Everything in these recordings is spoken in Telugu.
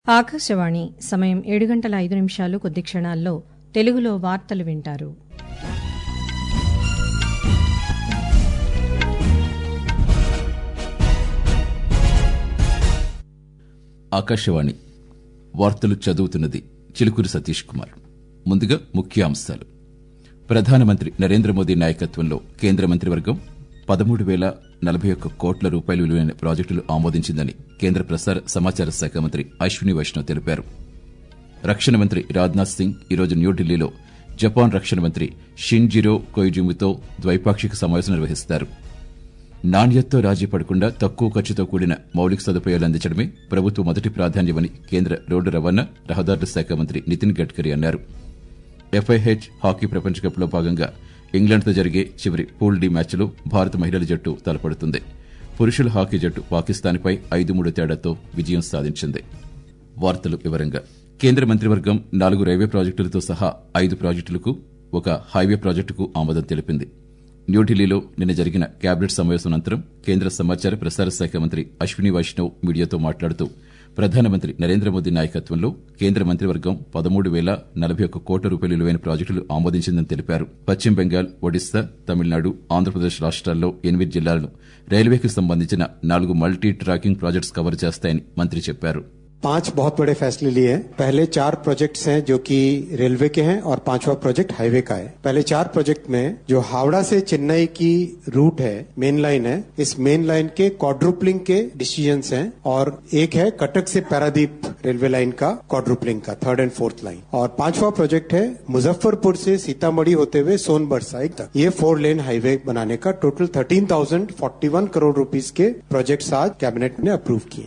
ఆకాశవాణి సమయం ఏడు గంటల ఐదు నిమిషాలు కొద్ది క్షణాల్లో తెలుగులో వార్తలు వింటారు ఆకాశవాణి వార్తలు చదువుతున్నది చిలుకూరి సతీష్ కుమార్ ముందుగా ముఖ్యాంశాలు ప్రధానమంత్రి నరేంద్ర మోదీ నాయకత్వంలో కేంద్ర మంత్రివర్గం పదమూడు వేల నలభై ఒక్క కోట్ల రూపాయలు విలువైన ప్రాజెక్టులు ఆమోదించిందని కేంద్ర ప్రసార సమాచార శాఖ మంత్రి అశ్విని వైష్ణవ్ తెలిపారు రక్షణ మంత్రి రాజ్నాథ్ సింగ్ ఈరోజు న్యూఢిల్లీలో జపాన్ రక్షణ మంత్రి షిన్జిరో కొయిజుమితో ద్వైపాక్షిక సమావేశం నిర్వహిస్తారు నాణ్యతతో రాజీ పడకుండా తక్కువ ఖర్చుతో కూడిన మౌలిక సదుపాయాలు అందించడమే ప్రభుత్వ మొదటి ప్రాధాన్యమని కేంద్ర రోడ్డు రవాణా రహదారుల శాఖ మంత్రి నితిన్ గడ్కరీ అన్నారు ఎఫ్ఐహెచ్ హాకీ ప్రపంచ కప్లో భాగంగా ఇంగ్లాండ్తో జరిగే చివరి పూల్ డి మ్యాచ్లో భారత మహిళల జట్టు తలపడుతుంది పురుషుల హాకీ జట్టు పాకిస్తాన్పై ఐదు మూడు తేడాతో విజయం సాధించింది వార్తలు వివరంగా కేంద్ర మంత్రివర్గం నాలుగు రైల్వే ప్రాజెక్టులతో సహా ఐదు ప్రాజెక్టులకు ఒక హైవే ప్రాజెక్టుకు ఆమోదం తెలిపింది న్యూఢిల్లీలో నిన్న జరిగిన కేబినెట్ సమావేశం అనంతరం కేంద్ర సమాచార ప్రసార శాఖ మంత్రి అశ్విని వైష్ణవ్ మీడియాతో మాట్లాడుతూ ప్రధానమంత్రి నరేంద్ర మోదీ నాయకత్వంలో కేంద్ర మంత్రివర్గం పదమూడు వేల నలభై ఒక్క కోట్ల రూపాయల విలువైన ప్రాజెక్టులు ఆమోదించిందని తెలిపారు పశ్చిమ బెంగాల్ ఒడిశా తమిళనాడు ఆంధ్రప్రదేశ్ రాష్ట్రాల్లో ఎనిమిది జిల్లాలను రైల్వేకి సంబంధించిన నాలుగు మల్టీ ట్రాకింగ్ ప్రాజెక్ట్స్ కవర్ చేస్తాయని మంత్రి చెప్పారు पांच बहुत बड़े फैसले लिए हैं पहले चार प्रोजेक्ट्स हैं जो कि रेलवे के हैं और पांचवा प्रोजेक्ट हाईवे का है पहले चार प्रोजेक्ट में जो हावड़ा से चेन्नई की रूट है मेन लाइन है इस मेन लाइन के क्वाड्रुपलिंग के डिसीजंस हैं और एक है कटक से पैरादीप रेलवे लाइन का क्वाड्रुपलिंग का थर्ड एंड फोर्थ लाइन और पांचवा प्रोजेक्ट है मुजफ्फरपुर से सीतामढ़ी होते हुए सोनभर साइड तक ये फोर लेन हाईवे बनाने का total thirteen thousand forty one crore rupees के प्रोजेक्ट्स आज कैबिनेट ने अप्रूव किए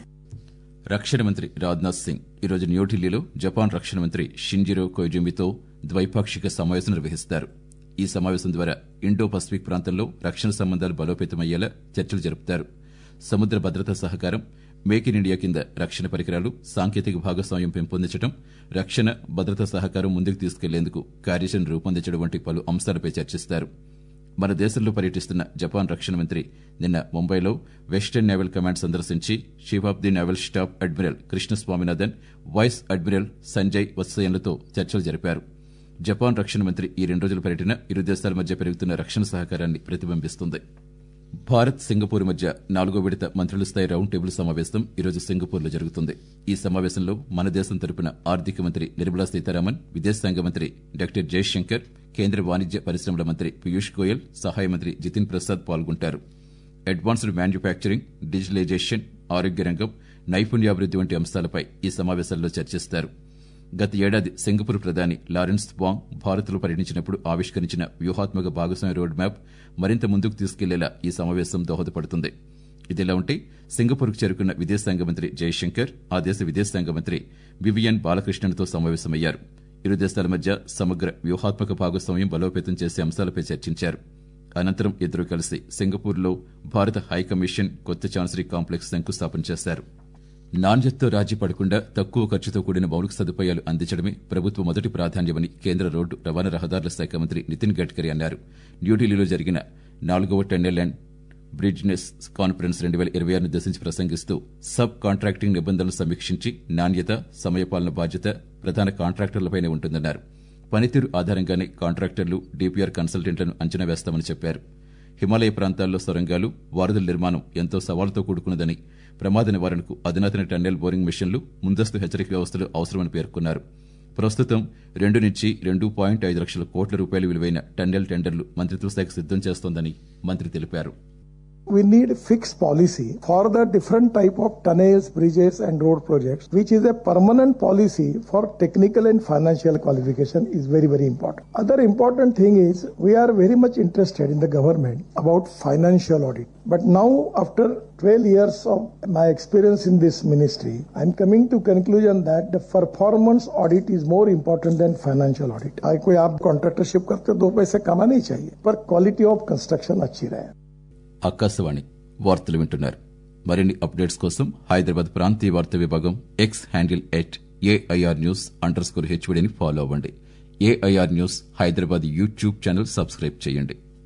రక్షణ మంత్రి రాజ్నాథ్ సింగ్ ఈరోజు న్యూఢిల్లీలో జపాన్ రక్షణ మంత్రి షింజిరో కొయిజుమితో ద్వైపాక్షిక సమావేశం నిర్వహిస్తారు ఈ సమావేశం ద్వారా ఇండో పసిఫిక్ ప్రాంతంలో రక్షణ సంబంధాలు బలోపేతమయ్యేలా చర్చలు జరుపుతారు సముద్ర భద్రతా సహకారం మేక్ ఇన్ ఇండియా కింద రక్షణ పరికరాలు సాంకేతిక భాగస్వామ్యం పెంపొందించడం రక్షణ భద్రతా సహకారం ముందుకు తీసుకెళ్లేందుకు కార్యాచరణ రూపొందించడం వంటి పలు అంశాలపై చర్చిస్తారు మన దేశంలో పర్యటిస్తున్న జపాన్ రక్షణ మంత్రి నిన్న ముంబైలో వెస్టర్న్ నేవల్ కమాండ్ సందర్శించి chief of the naval staff admiral Krishna Swaminathan vice admiral Sanjay వత్సయన్లతో చర్చలు జరిపారు జపాన్ రక్షణ మంత్రి ఈ రెండు రోజుల పర్యటన ఇరు దేశాల మధ్య పెరుగుతున్న రక్షణ సహకారాన్ని ప్రతిబింబిస్తుంది భారత్ సింగపూర్ మధ్య నాలుగో విడత మంత్రుల స్థాయి రౌండ్ టేబుల్ సమావేశం ఈరోజు సింగపూర్లో జరుగుతుంది ఈ సమావేశంలో మన దేశం తరపున ఆర్థిక మంత్రి నిర్మలా సీతారామన్ విదేశాంగ మంత్రి డాక్టర్ జయశంకర్ కేంద్ర వాణిజ్య పరిశ్రమల మంత్రి పీయూష్ గోయల్ సహాయ మంత్రి జితిన్ ప్రసాద్ పాల్గొంటారు అడ్వాన్స్డ్ మ్యానుఫ్యాక్చరింగ్ డిజిటలైజేషన్ ఆరోగ్య రంగం నైపుణ్యాభివృద్ది వంటి అంశాలపై ఈ సమావేశాల్లో చర్చిస్తారు గత ఏడాది సింగపూర్ ప్రధాని లారెన్స్ వాంగ్ భారత్లో పర్యటించినప్పుడు ఆవిష్కరించిన వ్యూహాత్మక భాగస్వామ్య రోడ్ మ్యాప్ మరింత ముందుకు తీసుకెళ్లేలా ఈ సమావేశం దోహదపడుతుంది ఇదిలా ఉంటే సింగపూర్కు చేరుకున్న విదేశాంగ మంత్రి జయశంకర్ ఆ దేశ విదేశాంగ మంత్రి వివియన్ బాలకృష్ణన్తో సమావేశమయ్యారు ఇరు దేశాల మధ్య సమగ్ర వ్యూహాత్మక భాగస్వామ్యం బలోపేతం చేసే అంశాలపై చర్చించారు అనంతరం ఇద్దరు కలిసి సింగపూర్లో భారత హైకమిషన్ కొత్త చాన్సరీ కాంప్లెక్స్ శంకుస్థాపన చేశారు నాణ్యతతో రాజీ పడకుండా తక్కువ ఖర్చుతో కూడిన మౌలిక సదుపాయాలు అందించడమే ప్రభుత్వ మొదటి ప్రాధాన్యమని కేంద్ర రోడ్డు రవాణా రహదారుల శాఖ మంత్రి నితిన్ గడ్కరీ అన్నారు న్యూఢిల్లీలో జరిగిన నాలుగవ టన్నెల్ అండ్ బ్రిడ్జ్నెస్ కాన్ఫరెన్స్ రెండు వేల ఇరవై ఆరును ఉద్దేశించి ప్రసంగిస్తూ సబ్ కాంట్రాక్టింగ్ నిబంధనలు సమీక్షించి నాణ్యత సమయపాలన బాధ్యత ప్రధాన కాంట్రాక్టర్లపైనే ఉంటుందన్నారు పనితీరు ఆధారంగానే కాంట్రాక్టర్లు డీపీఆర్ కన్సల్టెంట్లను అంచనా వేస్తామని చెప్పారు హిమాలయ ప్రాంతాల్లో సొరంగాలు వారధుల నిర్మాణం ఎంతో సవాలుతో కూడుకున్నదని ప్రమాద నివారణకు అధునాతన టన్నెల్ బోరింగ్ మిషన్లు ముందస్తు హెచ్చరిక వ్యవస్థలు అవసరమని పేర్కొన్నారు ప్రస్తుతం రెండు నుంచి రెండు పాయింట్ ఐదు లక్షల కోట్ల రూపాయల విలువైన టన్నెల్ టెండర్లు మంత్రిత్వ శాఖ సిద్దం చేస్తోందని మంత్రి తెలిపారు We need a fixed policy for the different type of tunnels, bridges and road projects, which is a permanent policy for technical and financial qualification is very, very important. Other important thing is we are very much interested in the government about financial audit. But now after 12 years of my experience in this ministry, I'm coming to conclusion that the performance audit is more important than financial audit. कोई आप कॉन्ट्रैक्टरशिप करते दो पैसे कमाने ही चाहिए पर क्वालिटी ऑफ कंस्ट्रक्शन अच्छी रहे ఆకాశవాణి వార్తలు వింటున్నారు మరిన్ని అప్డేట్స్ కోసం హైదరాబాద్ ప్రాంతీయ వార్తా విభాగం X handle at AIR news underscore స్కోర్ హెచ్వడిని ఫాలో అవ్వండి AIR news Hyderabad YouTube channel subscribe చేయండి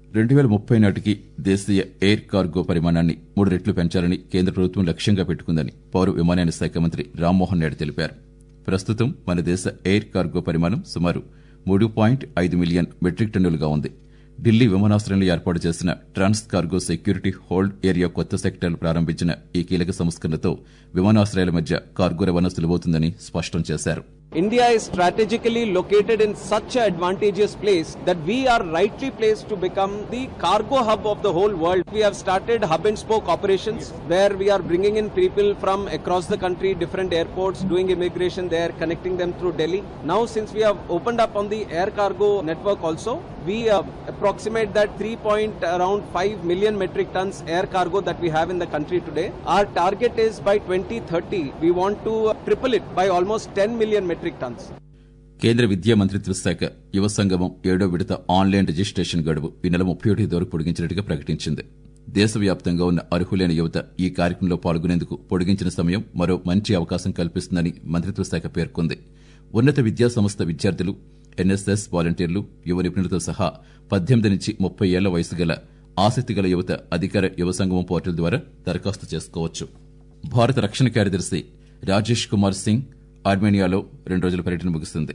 రెండు వేల ముప్పై నాటికి దేశీయ ఎయిర్ కార్గో పరిమాణాన్ని మూడు రెట్లు పెంచాలని కేంద్ర ప్రభుత్వం లక్ష్యంగా పెట్టుకుందని పౌర విమానయాన శాఖ మంత్రి రామ్మోహన్ నాయుడు తెలిపారు ప్రస్తుతం మన దేశ ఎయిర్ కార్గో పరిమాణం సుమారు మూడు పాయింట్ ఐదు మిలియన్ మెట్రిక్ టన్నులుగా ఉంది ఢిల్లీ విమానాశ్రయంలో ఏర్పాటు చేసిన trans cargo security hold area కొత్త సెక్టర్లు ప్రారంభించిన ఈ కీలక సంస్కరణతో విమానాశ్రయాల మధ్య కార్గో రవాణా సులభవుతుందని స్పష్టం చేశారు India is strategically located in such an advantageous place that we are rightly placed to become the cargo hub of the whole world. We have started hub and spoke operations where we are bringing in people from across the country, different airports, doing immigration there, connecting them through Delhi. Now, since we have opened up on the air cargo network also, we uh, approximate that 3 point around 5 million metric tons air cargo that we have in the country today. Our target is by 2030, we want to uh, triple it by almost 10 million metric tons. కేంద్ర విద్యా మంత్రిత్వ శాఖ యువ సంగమం ఏడో విడత ఆన్లైన్ రిజిస్ట్రేషన్ గడువు ఈ నెల ముప్పై ఒకటి వరకు పొడిగించినట్టుగా ప్రకటించింది దేశవ్యాప్తంగా ఉన్న అర్హులైన యువత ఈ కార్యక్రమంలో పాల్గొనేందుకు పొడిగించిన సమయం మరో మంచి అవకాశం కల్పిస్తుందని మంత్రిత్వ శాఖ పేర్కొంది ఉన్నత విద్యా సంస్థ విద్యార్థులు ఎన్ఎస్ఎస్ వాలంటీర్లు యువ నిపుణులతో సహా పద్దెనిమిది నుంచి ముప్పై ఏళ్ల వయసు గల ఆసక్తి గల యువత అధికార యువ సంగమం పోర్టల్ ద్వారా దరఖాస్తు చేసుకోవచ్చు భారత రక్షణ కార్యదర్శి రాజేష్ కుమార్ సింగ్ ఆర్మేనియాలో రెండు రోజుల పర్యటన ముగుస్తుంది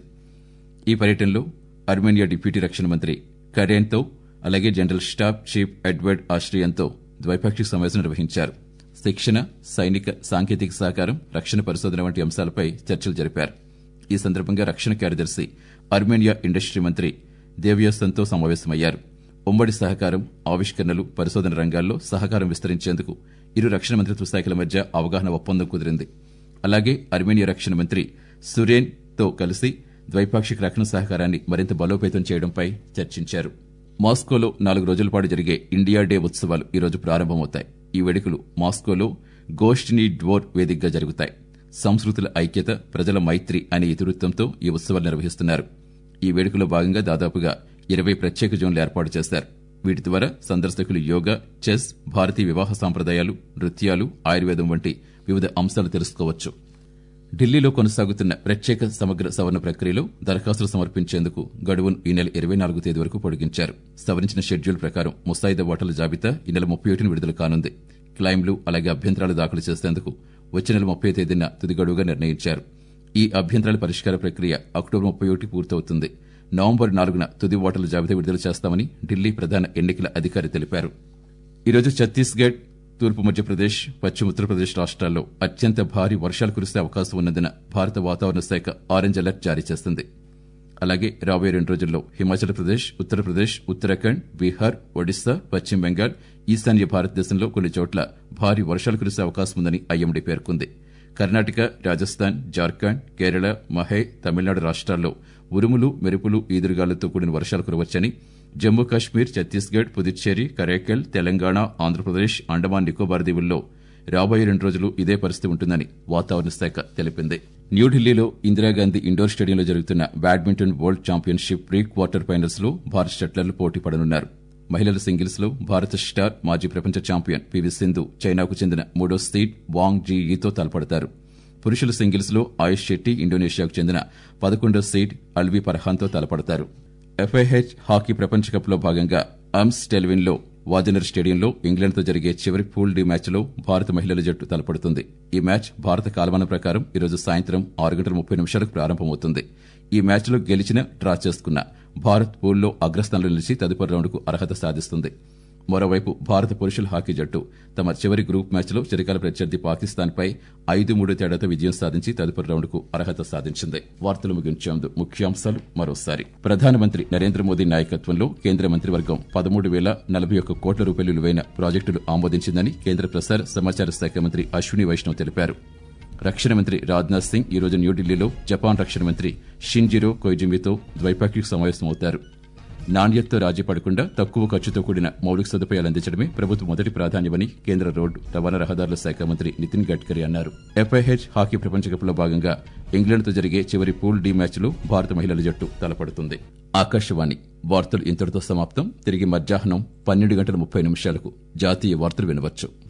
ఈ పర్యటనలో అర్మేనియా డిప్యూటీ రక్షణ మంత్రి కరేన్తో అలాగే జనరల్ స్టాఫ్ చీఫ్ ఎడ్వర్డ్ ఆస్ట్రియంతో ద్వైపాక్షిక సమావేశం నిర్వహించారు శిక్షణ సైనిక సాంకేతిక సహకారం రక్షణ పరిశోధన వంటి అంశాలపై చర్చలు జరిపారు ఈ సందర్భంగా రక్షణ కార్యదర్శి అర్మేనియా ఇండస్ట్రీ మంత్రి దేవ్యాసన్తో సమావేశమయ్యారు ఉమ్మడి సహకారం ఆవిష్కరణలు పరిశోధన రంగాల్లో సహకారం విస్తరించేందుకు ఇరు రక్షణ మంత్రిత్వ శాఖల మధ్య అవగాహన ఒప్పందం కుదిరింది అలాగే అర్మేనియా రక్షణ మంత్రి సురేన్ తో కలిసి ద్వైపాక్షిక రక్షణ సహకారాన్ని మరింత బలోపేతం చేయడంపై చర్చించారు మాస్కోలో నాలుగు రోజుల పాటు జరిగే ఇండియా డే ఉత్సవాలు ఈరోజు ప్రారంభమవుతాయి ఈ వేడుకలు మాస్కోలో గోష్ఠిని డ్వోర్ వేదికగా జరుగుతాయి సంస్కృతుల ఐక్యత ప్రజల మైత్రి అనే ఇతివృత్తంతో ఈ ఉత్సవాలు నిర్వహిస్తున్నారు ఈ వేడుకలో భాగంగా దాదాపుగా ఇరవై ప్రత్యేక జోన్లు ఏర్పాటు చేశారు వీటి ద్వారా సందర్శకులు యోగా చెస్ భారతీయ వివాహ సాంప్రదాయాలు నృత్యాలు ఆయుర్వేదం వంటి వివిధ అంశాలు తెలుసుకోవచ్చు ఢిల్లీలో కొనసాగుతున్న ప్రత్యేక సమగ్ర సవరణ ప్రక్రియలో దరఖాస్తులు సమర్పించేందుకు గడువును ఈ నెల ఇరవై నాలుగు తేదీ వరకు పొడిగించారు సవరించిన షెడ్యూల్ ప్రకారం ముసాయిదా ఓటర్ల జాబితా ఈ నెల ముప్పై ఒకటిన విడుదల కానుంది క్లైమ్లు అలాగే అభ్యంతరాలు దాఖలు చేసేందుకు వచ్చే నెల ముప్పై తేదీన తుది గడువుగా నిర్ణయించారు ఈ అభ్యంతరాల పరిష్కార ప్రక్రియ అక్టోబర్ ముప్పై ఒకటి పూర్తవుతుంది నవంబర్ నాలుగున తుది ఓటర్ల జాబితా విడుదల చేస్తామని ఢిల్లీ ప్రధాన ఎన్నికల అధికారి తెలిపారు ఈరోజు ఛత్తీస్గఢ్ తూర్పు మధ్యప్రదేశ్ పశ్చిమ ఉత్తరప్రదేశ్ రాష్ట్రాల్లో అత్యంత భారీ వర్షాలు కురిసే అవకాశం ఉన్నందున భారత వాతావరణ శాఖ ఆరెంజ్ అలర్ట్ జారీ చేసింది అలాగే రాబోయే రెండు రోజుల్లో హిమాచల్ ప్రదేశ్ ఉత్తరప్రదేశ్ ఉత్తరాఖండ్ బీహార్ ఒడిశా పశ్చిమ బెంగాల్ ఈశాన్య భారతదేశంలో కొన్ని చోట్ల భారీ వర్షాలు కురిసే అవకాశం ఉందని ఐఎండీ పేర్కొంది కర్ణాటక రాజస్థాన్ జార్ఖండ్ కేరళ మహే తమిళనాడు రాష్ట్రాల్లో ఉరుములు మెరుపులు ఈదురుగాలులతో కూడిన వర్షాలు కురవచ్చని జమ్మూ కాశ్మీర్ ఛత్తీస్గఢ్ పుదుచ్చేరి కరైకల్ తెలంగాణ ఆంధ్రప్రదేశ్ అండమాన్ నికోబార్ దీవుల్లో రాబోయే రెండు రోజులు ఇదే పరిస్థితి ఉంటుందని వాతావరణ శాఖ తెలిపింది న్యూఢిల్లీలో ఇందిరాగాంధీ ఇండోర్ స్టేడియంలో జరుగుతున్న badminton world championship pre quarter finals లో భారత షట్లర్లు పోటీ పడనున్నారు మహిళల సింగిల్స్ లో భారత స్టార్ మాజీ ప్రపంచ ఛాంపియన్ పివి సింధు చైనాకు చెందిన మూడో సీడ్ వాంగ్ జీ ఈతో తలపడతారు పురుషుల సింగిల్స్ లో ఆయుష్ శెట్టి ఇండోనేషియాకు చెందిన పదకొండో సీడ్ అల్వి పర్హాన్తో తలపడతారు ఎఫ్ఐహెచ్ హాకీ ప్రపంచ కప్ లో భాగంగా అమ్స్ టెల్విన్ లో వాజనర్ స్టేడియంలో ఇంగ్లాండ్తో జరిగే చివరి పూల్ డి మ్యాచ్లో భారత మహిళల జట్టు తలపడుతుంది ఈ మ్యాచ్ భారత కాలమానం ప్రకారం ఈరోజు సాయంత్రం ఆరు గంటల ముప్పై నిమిషాలకు ప్రారంభమవుతుంది ఈ మ్యాచ్లో గెలిచిన డ్రా చేసుకున్న భారత్ పూల్లో అగ్రస్థానంలో నిలిచి తదుపరి రౌండ్కు అర్హత సాధిస్తుంది మరోవైపు భారత పురుషుల హాకీ జట్టు తమ చివరి గ్రూప్ మ్యాచ్లో చిరకాల ప్రత్యర్థి పాకిస్తాన్పై ఐదు మూడు తేడాతో విజయం సాధించి తదుపరి రౌండ్కు అర్హత సాధించింది వార్తలు ముగించేందు ముఖ్యాంశాలు మరోసారి ప్రధానమంత్రి నరేంద్ర మోదీ నాయకత్వంలో కేంద్ర మంత్రివర్గం పదమూడు వేల నలభై ఒక్క కోట్ల రూపాయలు విలువైన ప్రాజెక్టులు ఆమోదించిందని కేంద్ర ప్రసార సమాచార శాఖ మంత్రి అశ్విని వైష్ణవ్ తెలిపారు రక్షణ మంత్రి రాజ్నాథ్ సింగ్ ఈరోజు న్యూఢిల్లీలో జపాన్ రక్షణ మంత్రి షిన్జిరో కొయిజిమితో ద్వైపాక్షిక సమావేశమవుతారు నాణ్యతతో రాజీ పడకుండా తక్కువ ఖర్చుతో కూడిన మౌలిక సదుపాయాలు అందించడమే ప్రభుత్వ మొదటి ప్రాధాన్యమని కేంద్ర రోడ్డు రవాణా రహదారుల శాఖ మంత్రి నితిన్ గడ్కరీ అన్నారు ఎఫ్ఐహెచ్ హాకీ ప్రపంచ కప్లో భాగంగా ఇంగ్లాండ్తో జరిగే చివరి పూల్ డి మ్యాచ్లో భారత మహిళల జట్టు తలపడుతుంది ఆకాశవాణి వార్తలు ఇంతటితో సమాప్తం తిరిగి మధ్యాహ్నం పన్నెండు గంటల ముప్పై నిమిషాలకు జాతీయ వార్తలు వినవచ్చు